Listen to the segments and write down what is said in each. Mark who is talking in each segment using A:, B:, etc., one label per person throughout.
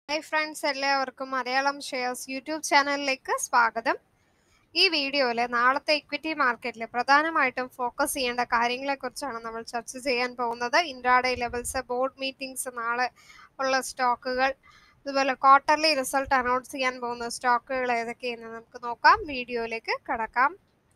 A: Hi friends എല്ലാവർക്കും Malayalam shares YouTube ചാനലിലേക്ക് സ്വാഗതം ഈ വീഡിയോയിൽ നാളത്തെ ഇക്വിറ്റി മാർക്കറ്റിൽ പ്രധാനമായിട്ടും ഫോക്കസ് ചെയ്യേണ്ട കാര്യങ്ങളെക്കുറിച്ചാണ് നമ്മൾ ചർച്ച ചെയ്യാൻ പോകുന്നത് ഇൻട്രാഡേ ലെവൽസ് ബോർഡ് മീറ്റിംഗ്സ് നാളെ ഉള്ള സ്റ്റോക്കുകൾ അതുപോലെ ക്വാർട്ടർലി റിസൾട്ട് അനൗൺസ് ചെയ്യാൻ പോകുന്ന സ്റ്റോക്കുകൾ ഏതൊക്കെയെന്ന് നമുക്ക് നോക്കാം വീഡിയോയിലേക്ക് കടക്കാം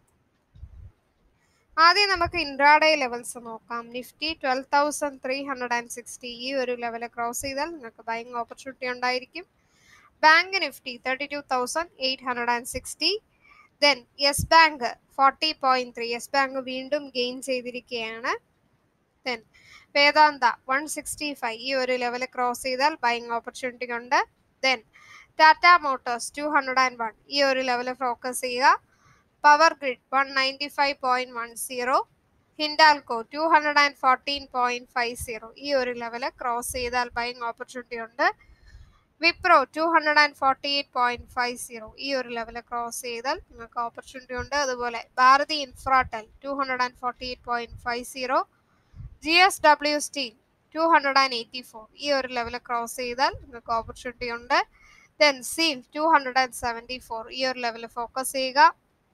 A: ആദ്യം നമുക്ക് ഇൻട്രാഡേ ലെവൽസ് നോക്കാം Nifty twelve thousand three hundred and sixty ഈ ഒരു ലെവൽ ക്രോസ് ചെയ്താൽ നിങ്ങൾക്ക് ബൈങ് ഓപ്പർച്യൂണിറ്റി ഉണ്ടായിരിക്കും bank Nifty thirty two thousand eight hundred and sixty then Yes Bank forty point three Yes Bank വീണ്ടും ഗെയിൻ ചെയ്തിരിക്കുകയാണ് then Vedanta one sixty five ഈ ഒരു level cross ചെയ്താൽ ബൈങ് ഓപ്പർച്യൂണിറ്റി ഉണ്ട് then Tata Motors two hundred and one ഈ ഒരു level focus ചെയ്യുക Power grid one ninety five point one zero Hindalco two hundred and fourteen point five zero ഈ ഒരു level cross ചെയ്താൽ ബൈങ് ഓപ്പർച്യൂണിറ്റി ഉണ്ട് Wipro two hundred and forty eight point five zero ഈ ഒരു level cross ചെയ്താൽ നിങ്ങൾക്ക് opportunity ഉണ്ട് അതുപോലെ Bharti Infratel two hundred and forty eight point five zero J S W steel two hundred and eighty four ഈ ഒരു ലെവൽ ക്രോസ് ചെയ്താൽ നിങ്ങൾക്ക് ഓപ്പർച്യൂണിറ്റി ഉണ്ട് ദെൻ സീൽ to hundred and seventy four ഈ ഒരു ലെവൽ ഫോക്കസ് ചെയ്യുക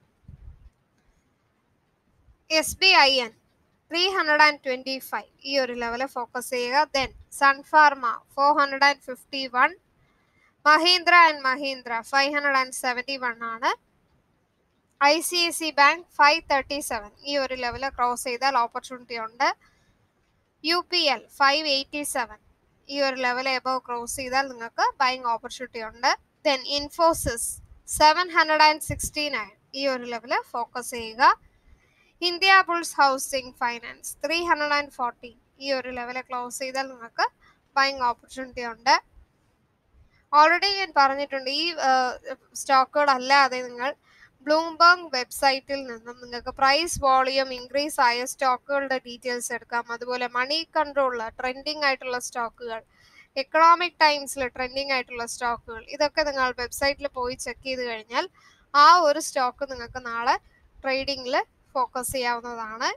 A: S B I N three hundred and twenty five ഈ ഒരു ലെവൽ ഫോക്കസ് ചെയ്യുക then Sun Pharma four hundred and fifty one Mahindra and Mahindra five hundred and seventy one ആണ് I C I C bank five thirty seven ഈ ഒരു level cross ചെയ്താൽ opportunity ഉണ്ട് U P L five eighty seven ഈ ഒരു level above cross ചെയ്താൽ നിങ്ങൾക്ക് buying opportunity ഉണ്ട് then Infosys seven hundred and sixty nine ഈ ഒരു ലെവൽ ഫോക്കസ് ചെയ്യുക Indiabulls housing finance three hundred and forty ഈ ഒരു ലെവൽ ക്ലോസ് ചെയ്താൽ നിങ്ങൾക്ക് ബൈങ് ഓപ്പർച്യൂണിറ്റി ഉണ്ട് ഓൾറെഡി ഞാൻ പറഞ്ഞിട്ടുണ്ട് ഈ സ്റ്റോക്കുകൾ അല്ലാതെ നിങ്ങൾ ബ്ലൂംബർഗ് വെബ്സൈറ്റിൽ നിന്നും നിങ്ങൾക്ക് പ്രൈസ് വോളിയം ഇൻക്രീസ് ആയ സ്റ്റോക്കുകളുടെ ഡീറ്റെയിൽസ് എടുക്കാം അതുപോലെ മണി കൺട്രോളിൽ ട്രെൻഡിങ് ആയിട്ടുള്ള സ്റ്റോക്കുകൾ എക്കണോമിക് ടൈംസിൽ ട്രെൻഡിങ് ആയിട്ടുള്ള സ്റ്റോക്കുകൾ ഇതൊക്കെ നിങ്ങൾ വെബ്സൈറ്റിൽ പോയി ചെക്ക് ചെയ്ത് കഴിഞ്ഞാൽ ആ ഒരു സ്റ്റോക്ക് നിങ്ങൾക്ക് നാളെ ട്രേഡിങ്ങിൽ ഫോക്കസ് ചെയ്യാവുന്നതാണ്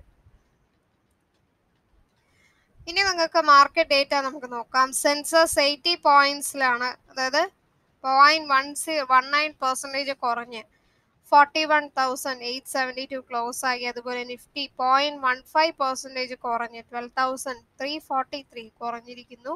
A: ഇനി നിങ്ങൾക്ക് മാർക്കറ്റ് ഡേറ്റ നമുക്ക് നോക്കാം സെൻസസ് എയ്റ്റി പോയിന്റ്സിലാണ് അതായത് point one C one nine percentage കുറഞ്ഞ് forty one thousand eight seventy two close ആയി അതുപോലെ Nifty point one five percentage കുറഞ്ഞ് twelve thousand three forty three കുറഞ്ഞിരിക്കുന്നു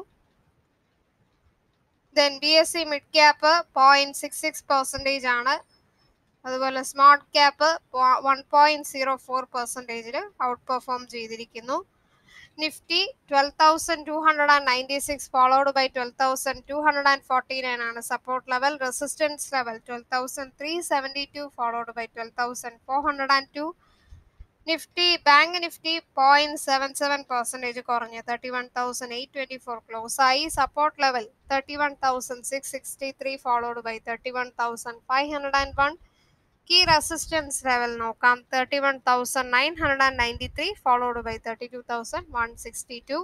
A: then B S C mid cap point six six percentage ആണ് അതുപോലെ smart cap one point zero four പെർസെൻറ്റേജിൽ outperform ചെയ്തിരിക്കുന്നു Nifty twelve thousand two hundred and ninety six followed by twelve thousand two hundred and forty nine ആണ് support level resistance level twelve thousand three seventy two followed by twelve thousand four hundred and two Nifty bank Nifty point seven seven percentage കുറഞ്ഞ് thirty one thousand eight twenty four close ആയി support level thirty one thousand six sixty three followed by thirty one thousand five hundred and one key resistance level നോക്കാം thirty one thousand nine hundred and ninety three followed by thirty two thousand one sixty two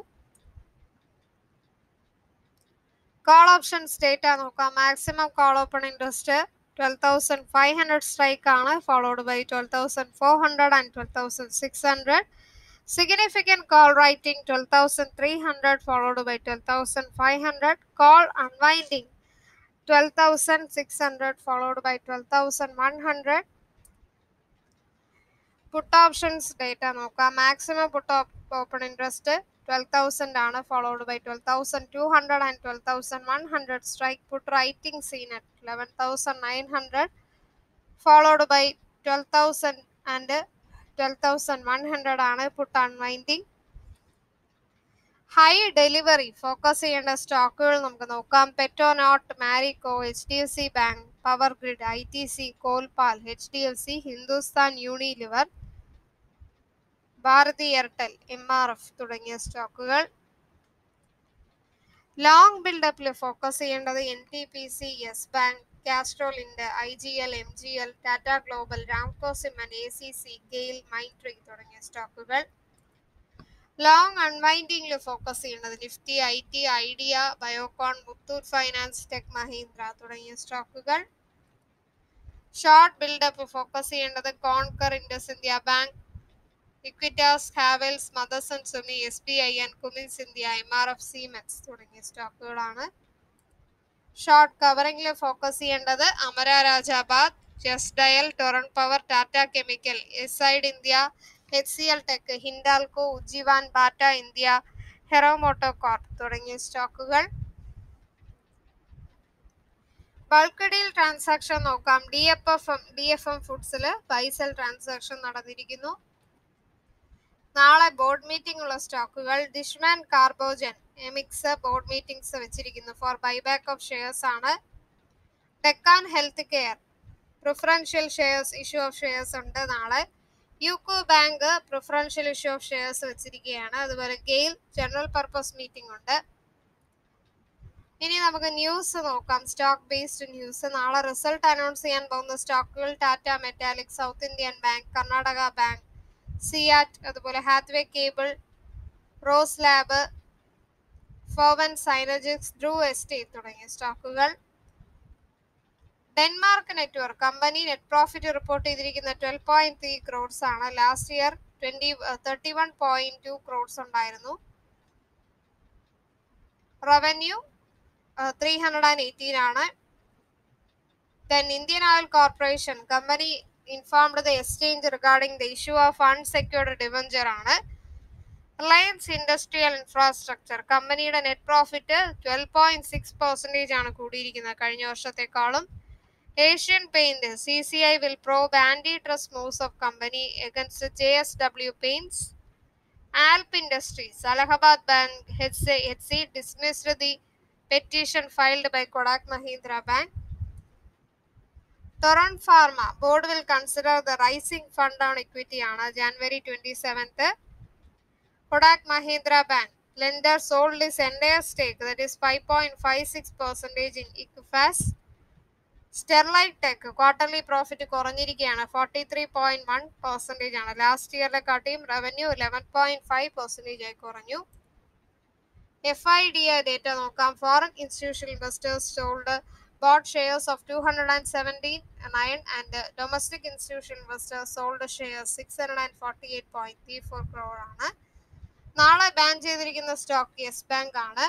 A: call options data നോക്കാം maximum call open interest twelve thousand five hundred strike ആണ് followed by twelve thousand four hundred and twelve thousand six hundred significant call writing twelve thousand three hundred followed by twelve thousand five hundred call unwinding 12,600 followed by 12,100. Put options data നോക്കാം maximum put open interest twelve thousand ആണ് followed by twelve thousand two hundred and twelve thousand one hundred strike puttu writing സീനറ്റ് eleven thousand nine hundred followed by twelve thousand and twelve thousand one hundred ആണ് put unwinding high delivery focus ചെയ്യേണ്ട സ്റ്റോക്കുകൾ നമുക്ക് നോക്കാം Petronet Marico H D F C bank Power Grid I T C Colpal H D F C Hindustan Unilever Bharti Airtel M R F തുടങ്ങിയ സ്റ്റോക്കുകൾ long ബിൽഡപ്പിൽ focus ചെയ്യേണ്ടത് N T P C Yes Bank Castrol Ind I G L M G L Tata global Ramco cement A C C GAIL Mindtree തുടങ്ങിയ സ്റ്റോക്കുകൾ long അൺവൈൻഡിംഗിൽ focus ചെയ്യുന്നത് Nifty I T Idea Biocon Muthoot finance tech Mahindra തുടങ്ങിയ സ്റ്റോക്കുകൾ ഷോർട്ട് ബിൽഡപ്പ് ഫോക്കസ് ചെയ്യേണ്ടത് Concor Indus India bank Equitas Havells Motherson Sumi S B I N Cummins India M R F Simex തുടങ്ങിയ സ്റ്റോക്കുകളാണ് short കവറിംഗിൽ ഫോക്കസ് ചെയ്യേണ്ടത് അമര രാജാബാദ് just dial Torrent power Tata chemical Exide India H C L tech Hindalco Ujjivan batta India Hero MotoCorp തുടങ്ങിയ സ്റ്റോക്കുകൾ bulk deal transaction നോക്കാം D F F M D F M ഫുഡ്സിൽ പൈസൽ ട്രാൻസാക്ഷൻ നടന്നിരിക്കുന്നു നാളെ ബോർഡ് മീറ്റിംഗ് ഉള്ള സ്റ്റോക്കുകൾ Dishman Carbogen Amcis board meetings വെച്ചിരിക്കുന്നു ഫോർ ബൈബാക്ക് ഓഫ് ഷെയർസ് ആണ് Deccan health care preferential shares issue of shares ഉണ്ട് നാളെ UCO bank preferential issue of shares വെച്ചിരിക്കുകയാണ് അതുപോലെ ഗെയിൽ ജനറൽ പർപ്പസ് മീറ്റിംഗ് ഉണ്ട് ഇനി നമുക്ക് ന്യൂസ് നോക്കാം സ്റ്റോക്ക് ബേസ്ഡ് ന്യൂസ് നാളെ റിസൾട്ട് അനൗൺസ് ചെയ്യാൻ പോകുന്ന സ്റ്റോക്കുകൾ Tata Metaliks South Indian Bank Karnataka Bank CEAT അതുപോലെ ഹാത്വേ കേബിൾ റോസ് ലാബ് ഫോവൻ സൈനജിക്സ് ധ്രുവ് എസ്റ്റേറ്റ് തുടങ്ങിയ സ്റ്റോക്കുകൾ Denmark network company net profit report ചെയ്തിരിക്കുന്ന ട്വൽവ് പോയിന്റ് ത്രീ ക്രോഡ്സ് ആണ് last year twenty thirty one point two crores ഉണ്ടായിരുന്നു revenue three hundred and eighteen ആണ് then Indian Oil Corporation company informed the exchange regarding the issue of unsecured debenture ആണ് Reliance industrial infrastructure കമ്പനിയുടെ net profit twelve point six percentage ആണ് കൂടിയിരിക്കുന്നത് കഴിഞ്ഞ വർഷത്തെക്കാളും Asian Paint C C I will probe anti trust moves of company against J S W Paints Alp industries Allahabad bank H C dismissed the petition filed by Kotak Mahindra bank Torrent pharma board will consider the raising fund on equity ആണ് January twenty seventh Kotak Mahindra bank lender sold his entire stake that is five point five six percentage in ഇക്ഫാസ് Sterlite Tech quarterly profit കുറഞ്ഞിരിക്കുകയാണ് forty three point one percentage ആണ് last ഇയറിലെ കാട്ടിയും revenue eleven point five percentage ആയി കുറഞ്ഞു F I D I data നോക്കാം foreign institutional investors sold bought shares of 217.9 and uh, domestic institutional investors sold shares 648.34 crore ആണ് നാളെ ban ചെയ്തിരിക്കുന്ന stock yes bank ആണ്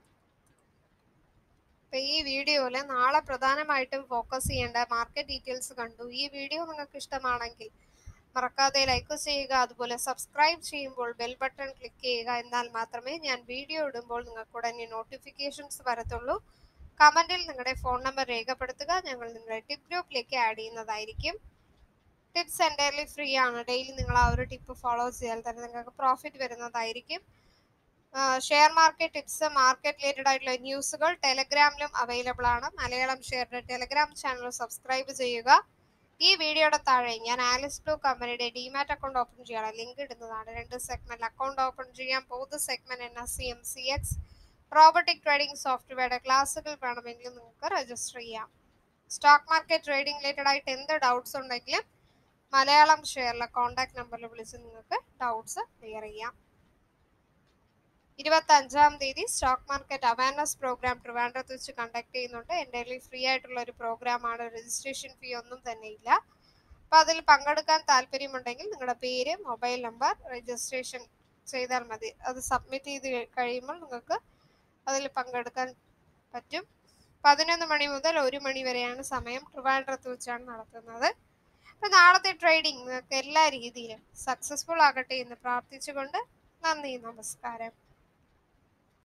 A: അപ്പൊ ഈ വീഡിയോയിൽ നാളെ പ്രധാനമായിട്ടും ഫോക്കസ് ചെയ്യേണ്ട മാർക്കറ്റ് ഡീറ്റെയിൽസ് കണ്ടു ഈ വീഡിയോ നിങ്ങൾക്ക് ഇഷ്ടമാണെങ്കിൽ മറക്കാതെ ലൈക്ക് ചെയ്യുക അതുപോലെ സബ്സ്ക്രൈബ് ചെയ്യുമ്പോൾ ബെൽ ബട്ടൺ ക്ലിക്ക് ചെയ്യുക എന്നാൽ മാത്രമേ ഞാൻ വീഡിയോ ഇടുമ്പോൾ നിങ്ങൾക്ക് ഉടനെ നോട്ടിഫിക്കേഷൻസ് വരത്തുള്ളൂ കമന്റിൽ നിങ്ങളുടെ ഫോൺ നമ്പർ രേഖപ്പെടുത്തുക ഞങ്ങൾ നിങ്ങളുടെ ടിപ്പ് ഗ്രൂപ്പിലേക്ക് ആഡ് ചെയ്യുന്നതായിരിക്കും ടിപ്സ് എൻ്റയർലി ഫ്രീ ആണ് ഡെയിലി നിങ്ങൾ ആ ഒരു ടിപ്പ് ഫോളോ ചെയ്താൽ തന്നെ നിങ്ങൾക്ക് പ്രോഫിറ്റ് വരുന്നതായിരിക്കും share market tips market related ആയിട്ടുള്ള ന്യൂസുകൾ ടെലഗ്രാമിലും അവൈലബിൾ ആണ് മലയാളം ഷെയറിന്റെ ടെലഗ്രാം ചാനൽ സബ്സ്ക്രൈബ് ചെയ്യുക ഈ വീഡിയോയുടെ താഴെ ഞാൻ ആലിസ് ബ്ലൂ കമ്പനിയുടെ ഡിമാറ്റ് അക്കൗണ്ട് ഓപ്പൺ ചെയ്യാനുള്ള ലിങ്ക് ഇടുന്നതാണ് രണ്ട് സെഗ്മെന്റ് അക്കൗണ്ട് ഓപ്പൺ ചെയ്യാം പൊതു segment N S C M C X robotic trading സോഫ്റ്റ്വെയറുടെ ക്ലാസ്സുകൾ വേണമെങ്കിൽ നിങ്ങൾക്ക് രജിസ്റ്റർ ചെയ്യാം സ്റ്റോക്ക് മാർക്കറ്റ് ട്രേഡിംഗ് റിലേറ്റഡ് ആയിട്ട് എന്ത് ഡൗട്ട്സ് ഉണ്ടെങ്കിലും മലയാളം ഷെയറിലെ കോൺടാക്ട് നമ്പറിൽ വിളിച്ച് നിങ്ങൾക്ക് ഡൗട്ട്സ് ക്ലിയർ ചെയ്യാം ഇരുപത്തി അഞ്ചാം തീയതി സ്റ്റോക്ക് മാർക്കറ്റ് അവയർനെസ് പ്രോഗ്രാം ട്രിവാൻഡ്രത്ത് വെച്ച് കണ്ടക്ട് ചെയ്യുന്നുണ്ട് എൻ്റെ ഫ്രീ ആയിട്ടുള്ള ഒരു പ്രോഗ്രാമാണ് രജിസ്ട്രേഷൻ ഫീ ഒന്നും തന്നെ ഇല്ല അപ്പോൾ അതിൽ പങ്കെടുക്കാൻ താല്പര്യമുണ്ടെങ്കിൽ നിങ്ങളുടെ പേര് മൊബൈൽ നമ്പർ രജിസ്ട്രേഷൻ ചെയ്താൽ മതി അത് സബ്മിറ്റ് ചെയ്ത് കഴിയുമ്പോൾ നിങ്ങൾക്ക് അതിൽ പങ്കെടുക്കാൻ പറ്റും പതിനൊന്ന് മണി മുതൽ ഒരു മണി വരെയാണ് സമയം ട്രിവാൻഡ്രത്ത് വെച്ചാണ് നടത്തുന്നത് അപ്പോൾ നാളത്തെ ട്രേഡിംഗ് നിങ്ങൾക്ക് എല്ലാ രീതിയിലും സക്സസ്ഫുൾ ആകട്ടെ എന്ന് പ്രാർത്ഥിച്ചുകൊണ്ട് നന്ദി നമസ്കാരം